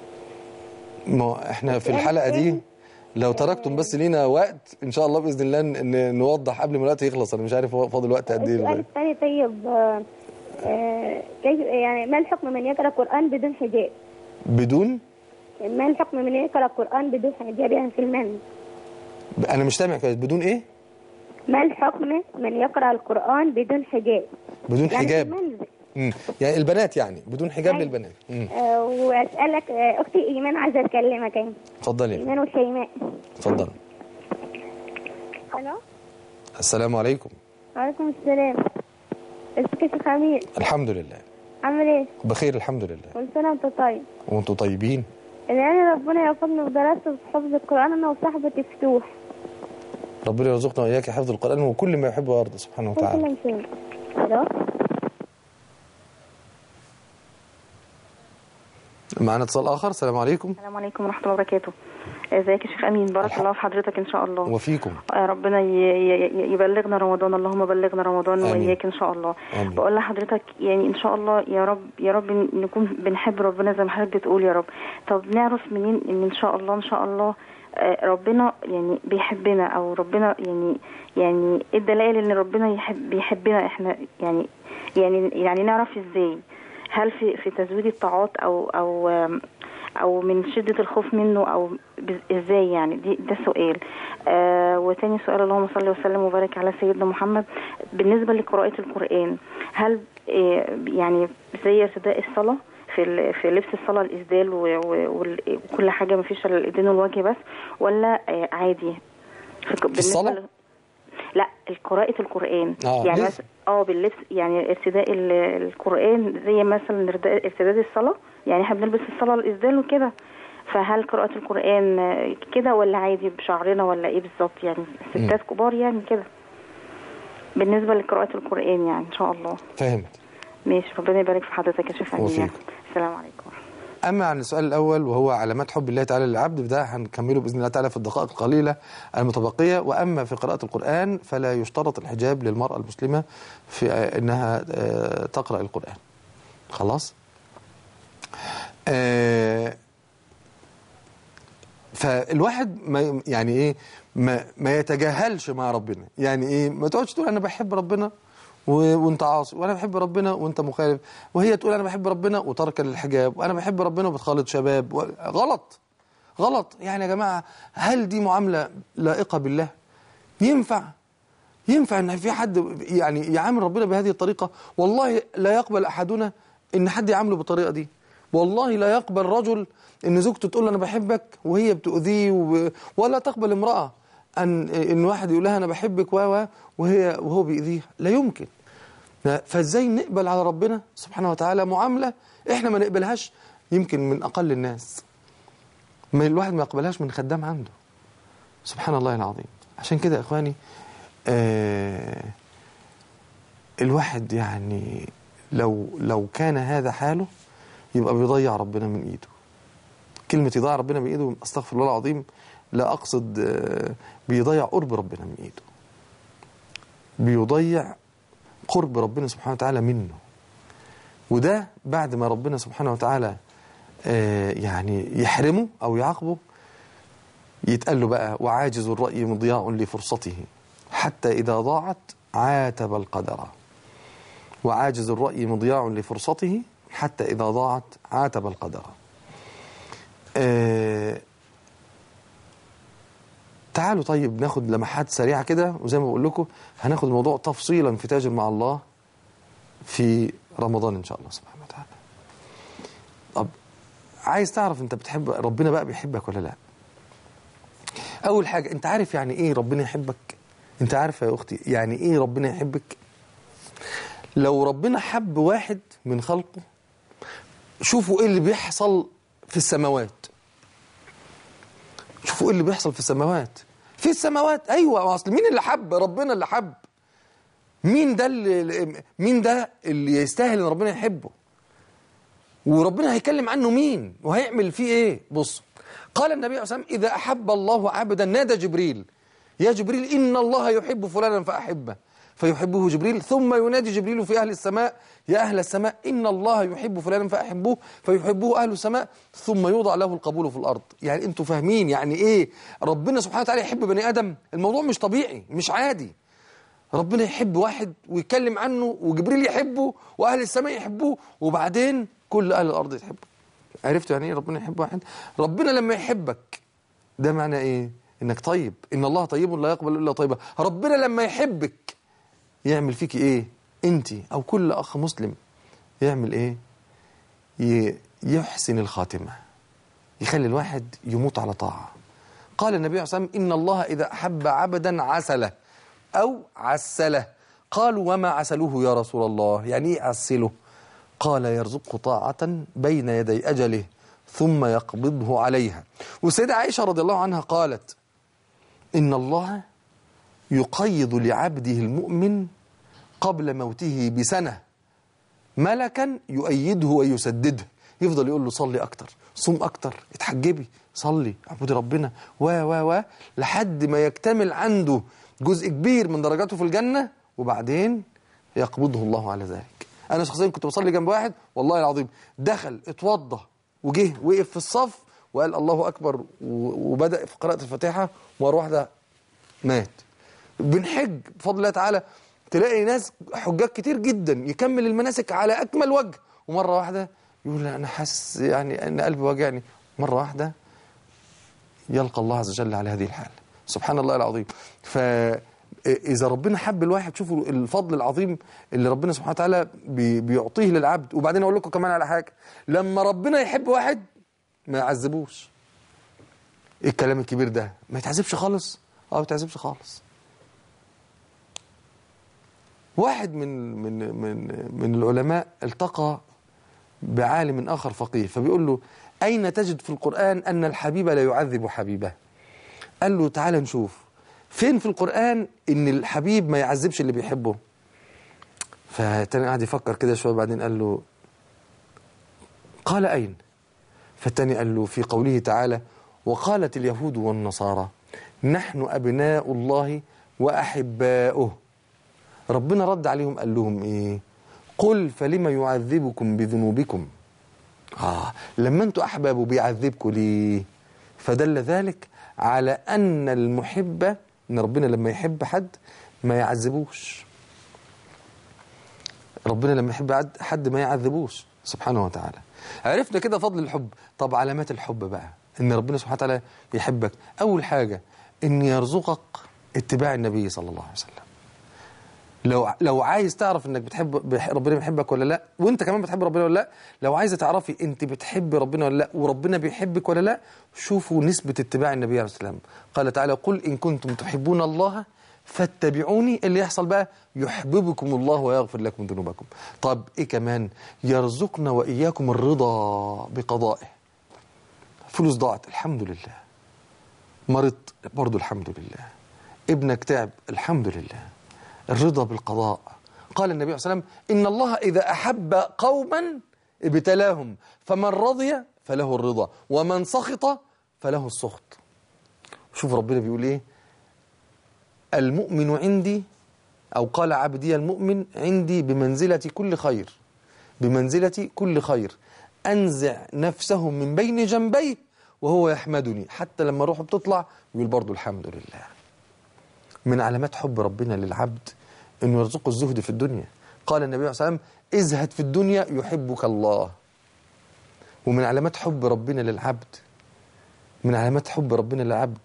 ما هو احنا في الحلقة دي لو تركتم بس لينا وقت ان شاء الله باذن الله ن- نوضح قبل ما الوقت يخلص انا مش عارف هو فاضل وقت قد ايه السؤال دلوقتي. الثاني طيب آه، آه، كيف يعني ما الحكم من يقرا القران بدون حجاب بدون ما الحكم من يقرا القران بدون حجاب يعني في المنزل انا مش سامع كويس بدون ايه ما الحكم من يقرأ القرآن بدون حجاب بدون يعني في حجاب المنزل مم. يعني البنات يعني بدون حجاب أيوة. للبنات مم. آه وأسألك آه أختي إيمان عايزة أتكلمك يعني اتفضلي إيمان وشيماء اتفضل ألو السلام عليكم وعليكم السلام ازيك يا شيخ أمير الحمد لله عامل إيه؟ بخير الحمد لله كل سنة وأنت طيب وانتم طيبين يعني ربنا يوفقني في دراسة وفي حفظ القرآن أنا وصاحبتي فتوح ربنا يرزقنا واياك حفظ القران وكل ما يحب ويرضى سبحانه وتعالى كل شيء ألو معنا اتصال اخر السلام عليكم السلام عليكم ورحمة الله وبركاته ازيك يا شيخ امين بارك الله في حضرتك ان شاء الله وفيكم آه، ربنا ي- ي- يبلغنا رمضان اللهم بلغنا رمضان آمين. واياك ان شاء الله آمين. بقول لحضرتك يعني ان شاء الله يا رب يا رب نكون بنحب ربنا زي ما حضرتك بتقول يا رب طب نعرف منين ان ان شاء الله ان شاء الله آه، ربنا يعني بيحبنا او ربنا يعني يعني ايه الدلائل ان ربنا يحب بيحبنا احنا يعني يعني يعني نعرف ازاي هل في في تزويد الطاعات او او آم، او من شده الخوف منه او بز- ازاي يعني دي ده سؤال آه وتاني سؤال اللهم صل وسلم وبارك على سيدنا محمد بالنسبه لقراءه القران هل آه يعني زي ارتداء الصلاه في ال- في لبس الصلاه الاسدال و- و- وال- وكل حاجه ما فيش الا الايدين والوجه بس ولا آه عادي في, بالنسبة الصلاة؟ ل- لا قراءة القرآن آه، يعني ليه؟ مثلا اه باللبس يعني ارتداء ال- القرآن زي مثلا ارتداء ارتداد الصلاة يعني احنا بنلبس الصلاة الإسدال وكده فهل قراءة القرآن آه، كده ولا عادي بشعرنا ولا ايه بالظبط يعني ستات كبار يعني كده بالنسبة لقراءة القرآن يعني ان شاء الله فهمت ماشي ربنا يبارك في حضرتك يا شيخ أمين. وفيكم. السلام عليكم أما عن السؤال الأول وهو علامات حب الله تعالى للعبد ده هنكمله بإذن الله تعالى في الدقائق القليلة المتبقية وأما في قراءة القرآن فلا يشترط الحجاب للمرأة المسلمة في آه، أنها آه، تقرأ القرآن خلاص آه، فالواحد ما يعني ايه ما, ما يتجاهلش مع ربنا يعني ايه ما تقعدش تقول انا بحب ربنا و- وانت عاصي وانا بحب ربنا وانت مخالف وهي تقول انا بحب ربنا وترك الحجاب وانا بحب ربنا وبتخالط شباب و- غلط غلط يعني يا جماعه هل دي معامله لائقه بالله ينفع ينفع ان في حد يعني يعامل ربنا بهذه الطريقه والله لا يقبل احدنا ان حد يعامله بالطريقه دي والله لا يقبل رجل ان زوجته تقول له انا بحبك وهي بتؤذيه وب... ولا تقبل امراه ان ان واحد يقول لها انا بحبك و و- وهي وهو بيؤذيها لا يمكن فازاي نقبل على ربنا سبحانه وتعالى معامله احنا ما نقبلهاش يمكن من اقل الناس ما الواحد ما يقبلهاش من خدام عنده سبحان الله العظيم عشان كده يا اخواني آه الواحد يعني لو لو كان هذا حاله يبقى بيضيع ربنا من ايده كلمة يضيع ربنا من ايده استغفر الله العظيم لا اقصد آه، بيضيع قرب ربنا من ايده بيضيع قرب ربنا سبحانه وتعالى منه وده بعد ما ربنا سبحانه وتعالى آه، يعني يحرمه او يعاقبه يتقال له بقى وعاجز الرأي مضياع لفرصته حتى إذا ضاعت عاتب القدر وعاجز الرأي مضياع لفرصته حتى إذا ضاعت عاتب القدر آه تعالوا طيب ناخد لمحات سريعة كده وزي ما بقول لكم هناخد الموضوع تفصيلا في تاجر مع الله في رمضان إن شاء الله سبحانه وتعالى طب عايز تعرف انت بتحب ربنا بقى بيحبك ولا لا اول حاجة انت عارف يعني ايه ربنا يحبك انت عارف يا اختي يعني ايه ربنا يحبك لو ربنا حب واحد من خلقه شوفوا ايه اللي بيحصل في السماوات شوفوا ايه اللي بيحصل في السماوات في السماوات ايوه اصل مين اللي حب ربنا اللي حب مين ده اللي مين ده اللي يستاهل ان ربنا يحبه وربنا هيكلم عنه مين وهيعمل فيه ايه بص قال النبي عليه الصلاه والسلام اذا احب الله عبدا نادى جبريل يا جبريل ان الله يحب فلانا فاحبه فيحبه جبريل ثم ينادي جبريل في اهل السماء يا اهل السماء ان الله يحب فلانا فاحبوه فيحبه اهل السماء ثم يوضع له القبول في الارض يعني انتوا فاهمين يعني ايه ربنا سبحانه وتعالى يحب بني ادم الموضوع مش طبيعي مش عادي ربنا يحب واحد ويتكلم عنه وجبريل يحبه واهل السماء يحبوه وبعدين كل اهل الارض يحبه عرفت يعني ايه ربنا يحب واحد ربنا لما يحبك ده معنى ايه انك طيب ان الله طيب لا يقبل الا طيبا ربنا لما يحبك يعمل فيك ايه انت او كل اخ مسلم يعمل ايه ي- يحسن الخاتمه يخلي الواحد يموت على طاعه قال النبي عليه الصلاه والسلام ان الله اذا احب عبدا عسله او عسله قالوا وما عسلوه يا رسول الله يعني ايه عسله قال يرزقه طاعة بين يدي أجله ثم يقبضه عليها والسيدة عائشة رضي الله عنها قالت إن الله يقيض لعبده المؤمن قبل موته بسنة ملكا يؤيده ويسدده يفضل يقول له صلي أكتر صوم أكتر اتحجبي صلي اعبدي ربنا و و و لحد ما يكتمل عنده جزء كبير من درجاته في الجنة وبعدين يقبضه الله على ذلك انا شخصيا كنت بصلي جنب واحد والله العظيم دخل اتوضى وجه وقف في الصف وقال الله اكبر و- وبدا في قراءه الفاتحه ومره واحده مات بنحج بفضل الله تعالى تلاقي ناس حجاج كتير جدا يكمل المناسك على اكمل وجه ومره واحده يقول لا انا حاسس يعني ان قلبي واجعني مره واحده يلقى الله عز وجل على هذه الحال سبحان الله العظيم فإذا ربنا حب الواحد شوفوا الفضل العظيم اللي ربنا سبحانه وتعالى بي- بيعطيه للعبد وبعدين أقول لكم كمان على حاجة لما ربنا يحب واحد ما يعذبوش ايه الكلام الكبير ده ما يتعذبش خالص اه ما يتعذبش خالص واحد من من من من العلماء التقى بعالم آخر فقيه فبيقول له أين تجد في القرآن أن الحبيب لا يعذب حبيبه قال له تعال نشوف فين في القرآن إن الحبيب ما يعذبش اللي بيحبه فالتاني قعد يفكر كده شوية بعدين قال له قال أين فالتاني قال له في قوله تعالى وقالت اليهود والنصارى نحن أبناء الله وأحباؤه ربنا رد عليهم قال لهم إيه قل فلما يعذبكم بذنوبكم آه لما أنتوا أحبابه بيعذبكم ليه فدل ذلك على أن المحب أن ربنا لما يحب حد ما يعذبوش ربنا لما يحب عد- حد ما يعذبوش سبحانه وتعالى عرفنا كده فضل الحب طب علامات الحب بقى ان ربنا سبحانه وتعالى يحبك اول حاجة ان يرزقك اتباع النبي صلى الله عليه وسلم لو لو عايز تعرف انك بتحب بح- ربنا بيحبك ولا لا وانت كمان بتحب ربنا ولا لا لو عايزه تعرفي انت بتحب ربنا ولا لا وربنا بيحبك ولا لا شوفوا نسبة اتباع النبي عليه الصلاه والسلام قال تعالى قل ان كنتم تحبون الله فاتبعوني اللي يحصل بقى يحببكم الله ويغفر لكم ذنوبكم طب ايه كمان يرزقنا واياكم الرضا بقضائه فلوس ضاعت الحمد لله مرضت برضو الحمد لله ابنك تعب الحمد لله الرضا بالقضاء قال النبي صلى الله عليه وسلم إن الله إذا أحب قوما ابتلاهم فمن رضي فله الرضا ومن سخط فله السخط شوف ربنا بيقول إيه المؤمن عندي أو قال عبدي المؤمن عندي بمنزلة كل خير بمنزلة كل خير أنزع نفسه من بين جنبيه وهو يحمدني حتى لما روحه بتطلع يقول برضو الحمد لله من علامات حب ربنا للعبد انه يرزقه الزهد في الدنيا قال النبي صلى الله عليه وسلم ازهد في الدنيا يحبك الله ومن علامات حب ربنا للعبد من علامات حب ربنا للعبد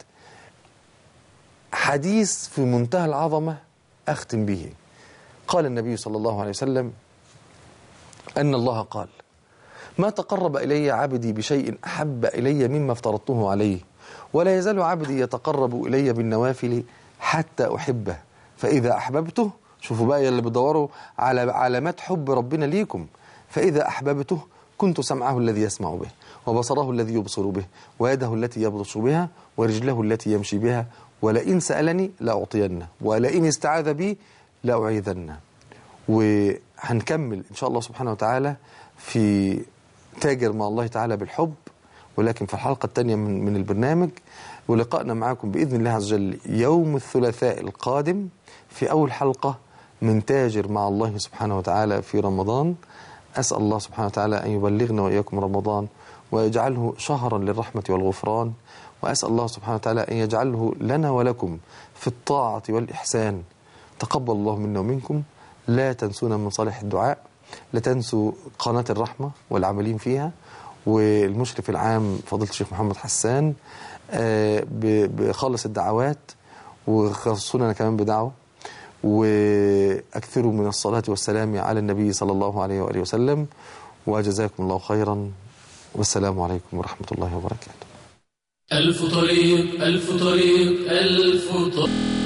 حديث في منتهى العظمة أختم به قال النبي صلى الله عليه وسلم أن الله قال ما تقرب إلي عبدي بشيء أحب إلي مما افترضته عليه ولا يزال عبدي يتقرب إلي بالنوافل حتى أحبه فإذا أحببته شوفوا بقى اللي بيدوروا على علامات حب ربنا ليكم فإذا أحببته كنت سمعه الذي يسمع به وبصره الذي يبصر به ويده التي يبطش بها ورجله التي يمشي بها ولئن سألني لأعطينه ولئن استعاذ بي لأعيذنه وهنكمل إن شاء الله سبحانه وتعالى في تاجر مع الله تعالى بالحب ولكن في الحلقة الثانية من, من البرنامج ولقائنا معكم بإذن الله عز وجل يوم الثلاثاء القادم في أول حلقة من تاجر مع الله سبحانه وتعالى في رمضان أسأل الله سبحانه وتعالى أن يبلغنا وإياكم رمضان ويجعله شهرا للرحمة والغفران وأسأل الله سبحانه وتعالى أن يجعله لنا ولكم في الطاعة والإحسان تقبل الله منا ومنكم لا تنسونا من صالح الدعاء لا تنسوا قناة الرحمة والعاملين فيها والمشرف العام فضيلة الشيخ محمد حسان آه، ب- بخلص الدعوات وخصونا كمان بدعوة وأكثروا من الصلاة والسلام على النبي صلى الله عليه وآله وسلم وجزاكم الله خيرا والسلام عليكم ورحمة الله وبركاته ألف طريق ألف طريق ألف طريق